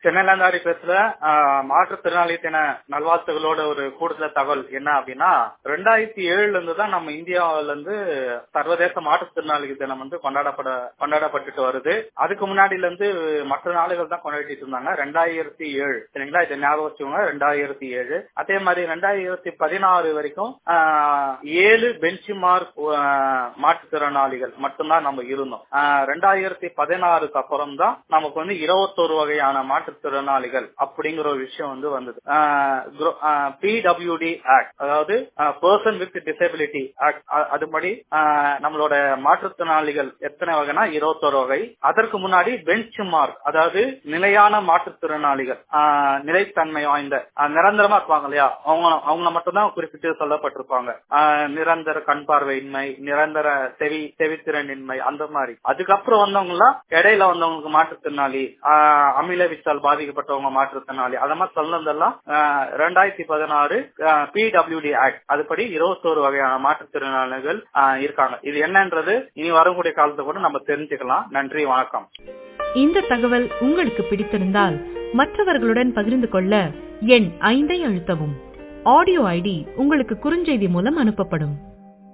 சென்னையில இருந்தாடி பேசுற ஆஹ், மாற்றுத்திறனாளி தின நல்வாழ்த்துகளோட ஒரு கூடுதல் தகவல் என்ன அப்படின்னா ரெண்டாயிரத்தி ஏழுல இருந்து தான் நம்ம இந்தியாவில இருந்து சர்வதேச மாற்றுத்திறனாளி தினம் வந்து கொண்டாடப்பட கொண்டாடப்பட்டுட்டு வருது அதுக்கு முன்னாடில இருந்து மற்ற நாடுகள் தான் கொண்டாடிட்டு இருந்தாங்க ரெண்டாயிரத்தி ஏழு சரிங்களா இதை ஞாபகம் வச்சுக்கோங்க ரெண்டாயிரத்தி ஏழு அதே மாதிரி ரெண்டாயிரத்தி பதினாறு வரைக்கும் ஆஹ், ஏழு பெஞ்ச் மார்க் மாற்றுத்திறனாளிகள் மட்டும்தான் நம்ம இருந்தோம் ஆஹ், ரெண்டாயிரத்தி பதினாறுக்கு அப்புறம் தான் நமக்கு வந்து இருபத்தோரு வகையான மாற்றுத்திறனாளிகள் அப்படிங்கிற ஒரு விஷயம் வந்து வந்தது பிடபிள்யூடி ஆக்ட் அதாவது பர்சன் வித் டிசபிலிட்டி ஆக்ட் அதுபடி ஆஹ், நம்மளோட மாற்றுத்திறனாளிகள் எத்தனை வகைனா இருபத்தோரு வகை அதற்கு முன்னாடி பெஞ்ச் மார்க் அதாவது நிலையான மாற்றுத்திறனாளிகள் ஆஹ், நிலைத்தன்மை வாய்ந்த ஆஹ், நிரந்தரமா இருப்பாங்க இல்லையா அவங்க அவங்க மட்டும்தான் குறிப்பிட்டு சொல்லப்பட்டிருப்பாங்க ஆஹ், நிரந்தர கண் பார்வையின்மை நிரந்தர செவி செவித்திறனின்மை அந்த மாதிரி அதுக்கப்புறம் வந்தவங்க எல்லாம் இடையில வந்தவங்களுக்கு மாற்றுத்திறனாளி ஆஹ், அமில விச்சால் பாதிக்கப்பட்டவங்க மாற்றுத்திறனாளி அத மாதிரி சொன்னதெல்லாம் ரெண்டாயிரத்தி பதினாறு பிடபிள்யூடி ஆக்ட் அதுபடி இருபத்தோரு வகையான மாற்றுத்திறனாளிகள் ஆஹ், இருக்காங்க இது என்னன்றது இனி வரக்கூடிய காலத்தை கூட நம்ம தெரிஞ்சுக்கலாம் நன்றி வணக்கம் இந்த தகவல் உங்களுக்கு பிடித்திருந்தால் மற்றவர்களுடன் பகிர்ந்து கொள்ள எண் ஐந்தை அழுத்தவும் ஆடியோ ஐடி உங்களுக்கு குறுஞ்செய்தி மூலம் அனுப்பப்படும்